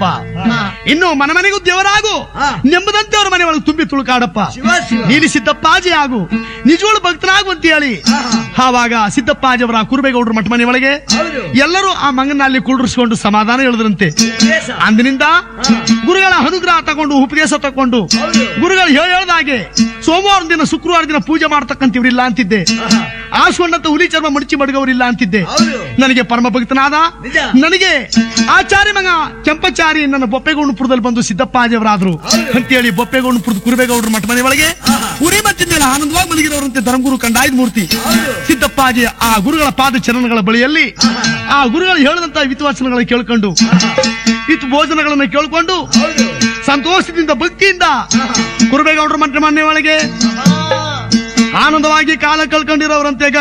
ದೇವರಾಗಪ್ಪ ಇನ್ನು ಮನೆ ಮನೆಗೂ ದೇವರಾಗು ಹಾ. ನೆಮ್ಮದಂತೆ ಅವ್ರ ಮನೆ ಒಳಗೆ ತುಂಬಿ ತುಳುಕಾಡಪ್ಪ ಶಿವ ಶಿವ ನೀನು ಸಿದ್ದಪ್ಪಾಜಿ ಆಗು ನಿಜವಾಳು ಭಕ್ತನಾಗು ಅಂತ ಹೇಳಿ ಆವಾಗ ಸಿದ್ದಪ್ಪಾಜಿ ಅವರ ಕುರುಬೇಗೌಡರ ಮಠ ಮನೆ ಒಳಗೆ ಹೌದು ಎಲ್ಲರೂ ಆ ಮಂಗನ ಅಲ್ಲಿ ಕುಳ್ಳಿರಿಸಿಕೊಂಡು ಸಮಾಧಾನ ಹೇಳಿದ್ರಂತೆ ಉಪದೇಶ. ಅಂದಿನಿಂದ ಗುರುಗಳ ಅನುಗ್ರಹ ತಗೊಂಡು ಉಪದೇಶ ತಗೊಂಡು ಹೌದು ಗುರುಗಳು ಹೇಳಿ ಹೇಳ್ದಾಗೆ ಸೋಮವಾರ ದಿನ ಶುಕ್ರವಾರ ದಿನ ಪೂಜೆ ಮಾಡ್ತಕ್ಕಂಥವ್ರಿಲ್ಲ ಅಂತಿದ್ದೆ ಆಹಾ. ಆಸ್ಕೊಂಡಂತ ಹುಲಿ ಚರ್ಮ ಮಡಚಿ ಮಡಗವರಿಲ್ಲ ಅಂತಿದ್ದೆ ಹೌದು ನನಗೆ ಪರಮ ಭಕ್ತನಾದ ನಿಜ. ನನಗೆ ಆಚಾರ್ಯ ಮಗ ಕೆಂಪಚಾರಿ ನನ್ನ ಬೊಪ್ಪೆಗೌಡಪುರದಲ್ಲಿ ಬಂದು ಸಿದ್ದಪ್ಪಾಜಿಯವರಾದ್ರು ಹೌದು. ಅಂತೇಳಿ ಬೊಪ್ಪೆಗೌಡಪುರದ ಕುರುಬೇಗೌಡರ ಮಠ ಮನೆ ಒಳಗೆ ಆಹಾ. ಉರಿ ಮತ್ತಿದ್ದೇನೆ ಆನಂದವಾಗಿ ಮಲಗಿದವರಂತೆ ಧರ್ಮಗುರು ಕಂಡಾಯ್ದ ಮೂರ್ತಿ ಹೌದು ಸಿದ್ದಪ್ಪಾಜಿ ಆ ಗುರುಗಳ ಪಾದ ಚರಣಗಳ ಬಳಿಯಲ್ಲಿ ಆ ಗುರುಗಳು ಹೇಳಿದಂತ ವಿತ್ವಚನಗಳನ್ನು ಕೇಳ್ಕೊಂಡು ಇತ್ತು ಭೋಜನಗಳನ್ನು ಕೇಳ್ಕೊಂಡು ಹೌದು ಸಂತೋಷದಿಂದ ಭಕ್ತಿಯಿಂದ ಕುರುಬೇಗೌಡರ ಮಠ ಮನೆ ಒಳಗೆ ಆನಂದವಾಗಿ ಕಾಲ ಕಳ್ಕೊಂಡಿರೋರಂತೆ